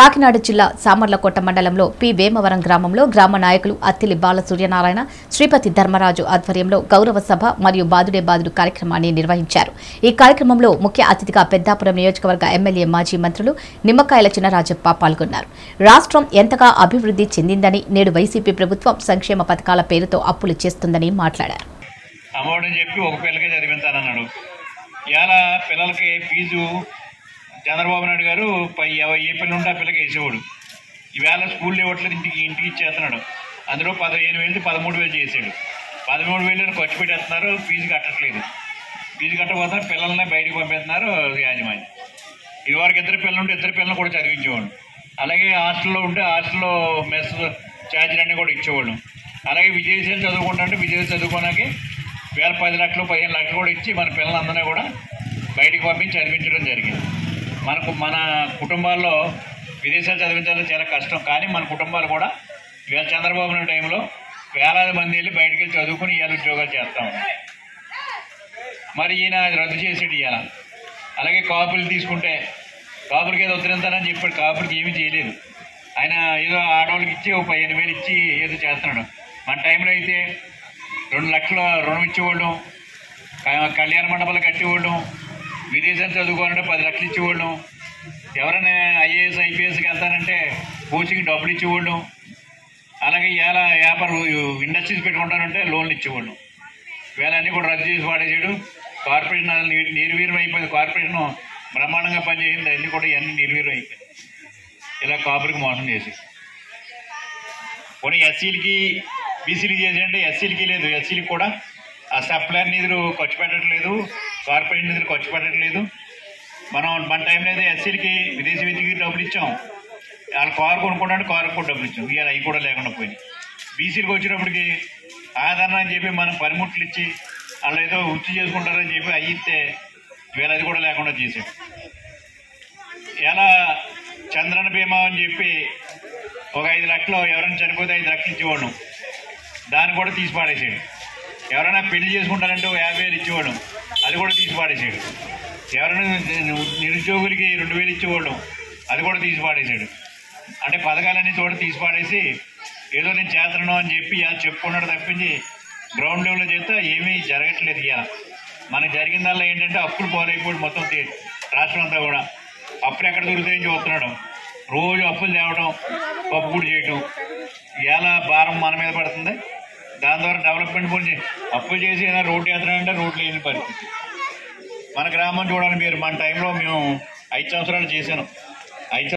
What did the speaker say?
కాకినాడ జిల్లా సామర్లకోట మండలంలో పి వేమవరం గ్రామంలో గ్రామ నాయకులు అత్తిలి బాల సూర్యనారాయణ శ్రీపతి ధర్మరాజు ఆధ్వర్యంలో గౌరవ సభ మరియు బాదుడే బాదుడు కార్యక్రమాన్ని నిర్వహించారు ఈ కార్యక్రమంలో ముఖ్య అతిథిగా పెద్దాపురం నియోజకవర్గ ఎమ్మెల్యే మాజీ మంత్రులు నిమ్మకాయల చినరాజప్ప పాల్గొన్నారు రాష్ట్రం ఎంతగా అభివృద్ధి చెందిందని నేడు వైసీపీ ప్రభుత్వం సంక్షేమ పథకాల పేరుతో అప్పులు చేస్తుందని మాట్లాడారు అమ్మఒడని చెప్పి ఒక పిల్లకే చదివించానన్నాడు ఇవాళ పిల్లలకి ఫీజు చంద్రబాబు నాయుడు గారు పై ఎవ- ఏ పిల్ల ఉంటే ఆ పిల్లకి వేసేవాడు ఈవేళ స్కూల్ ఇవ్వట్లేదు ఇంటికి ఇంటికి ఇచ్చేస్తున్నాడు అందులో పదిహేను వేలు పదమూడు వేలు చేసాడు పదమూడు వేలు ఖర్చు పెట్టేస్తున్నారు ఫీజు కట్టట్లేదు ఫీజు కట్టకపోతే పిల్లల్ని బయటికి పంపిస్తున్నారు యాజమాన్యం ఇదివరకు ఇద్దరు పిల్లలు ఉంటే ఇద్దరు పిల్లలు కూడా చదివించేవాడు అలాగే హాస్టల్లో ఉంటే హాస్టల్లో మెస్ ఛార్జీలన్నీ కూడా ఇచ్చేవాడు అలాగే విదేశాలు చదువుకుంటుంటే విదేశాలు చదువుకోడానికి వేల పది లక్షలు పదిహేను లక్షలు కూడా ఇచ్చి మన పిల్లలందరినీ కూడా బయటికి పంపించి చదివించడం జరిగింది మనకు మన కుటుంబాల్లో విదేశాలు చదివించాలని చాలా కష్టం కానీ మన కుటుంబాలు కూడా ఇవాళ చంద్రబాబు నాయుడు టైంలో వేలాది మంది వెళ్ళి బయటికి వెళ్ళి చదువుకుని ఇవాళ ఉద్యోగాలు చేస్తా ఉన్నారు మరి ఈయన అది రద్దు చేసాడు ఇవాళ అలాగే కాపులు తీసుకుంటే కాపులకి ఏదో ఉత్తరించాలని చెప్పాడు కాపులకి ఏమీ చేయలేదు ఆయన ఏదో ఆడవాళ్ళకి ఇచ్చి ఒక పదిహేను వేలు ఇచ్చి ఏదో చేస్తున్నాడు మన టైంలో అయితే రెండు లక్షల రుణం ఇచ్చేవాళ్ళం క- కళ్యాణ మండపాలు కట్టేవాళ్ళం విదేశాలు చదువుకోవాలంటే పది లక్షలు ఇచ్చేవాళ్ళం ఎవరైనా ఐఏఎస్ ఐపీఎస్కి వెళ్తారంటే కోచింగ్ డబ్బులు ఇచ్చేవాళ్ళం అలాగే ఇవాళ వ్యాపారం ఇండస్ట్రీస్ పెట్టుకుంటారంటే లోన్లు ఇచ్చేవాళ్ళం వేళ అన్నీ కూడా రద్దు చేసి వాడేసాడు కార్పొరేషన్ అసలు నిర్- నిర్వీర్యం అయిపోయింది కార్పొరేషన్ బ్రహ్మాండంగా పనిచేసింది అన్నీ కూడా ఇవన్నీ నిర్వీర్యం అయిపోయింది ఇలా కాపురికి మోసం చేసి పోనీ ఎస్సీలకి బీసీలకి చేసేయంటే ఎస్సీలకి లేదు ఎస్సీలకి కూడా ఆ సప్లైర్ నిధులు ఖర్చు పెట్టట్లేదు కార్పొరేషన్ నిధులు ఖర్చు పెట్టట్లేదు మనం మన టైంలో అయితే ఎస్సీలకి విదేశీ విద్యకి డబ్బులు ఇచ్చాం వాళ్ళు కారు కొనుక్కోవడానికి కారు కూడా డబ్బులు ఇచ్చాం ఇవాళ అవి కూడా లేకుండా పోయినాయి బీసీలకు వచ్చినప్పటికి ఆదరణ అని చెప్పి మనం పనిముట్లు ఇచ్చి వాళ్ళు ఏదో వృత్తి చేసుకుంటారని చెప్పి అవి ఇస్తే ఇవాళ అది కూడా లేకుండా చేసాం ఎలా చంద్రన బీమా అని చెప్పి ఒక ఐదు లక్షలు ఎవరైనా చనిపోతే ఐదు లక్షలు ఇచ్చేవాడు దాన్ని కూడా తీసి పాడేసాడు ఎవరైనా పెళ్లి చేసుకుంటారంటే ఒక యాభై వేలు ఇచ్చేవాడు అది కూడా తీసి పాడేసాడు ఎవరైనా నిరుద్యోగులకి రెండు వేలు ఇచ్చేవాడు అది కూడా తీసి పాడేశాడు అంటే పథకాలన్నీ చోట తీసి పాడేసి ఏదో నేను చేస్తున్నాను అని చెప్పి ఇలా చెప్పుకున్నాడు తప్పించి గ్రౌండ్ లెవెల్లో చేస్తే ఏమీ జరగట్లేదు ఇవాళ మనకు జరిగిందల్లా ఏంటంటే అప్పులు పోలైపోయి మొత్తం తే- రాష్ట్రం అంతా కూడా అప్పులు ఎక్కడ దొరుకుతాయని చూస్తున్నాడు రోజు అప్పులు తేవడం పప్పులు చేయటం ఇవాళ భారం మన మీద పడుతుంది దాని ద్వారా డెవలప్మెంట్ గురించి అప్పులు చేసి ఏదైనా రోడ్డు వేస్తున్నాడంటే రోడ్లు లేని పరిస్థితి మన గ్రామం చూడాలి మీరు మన టైంలో మేము ఐదు సంవత్సరాలు చేశాను ఐదు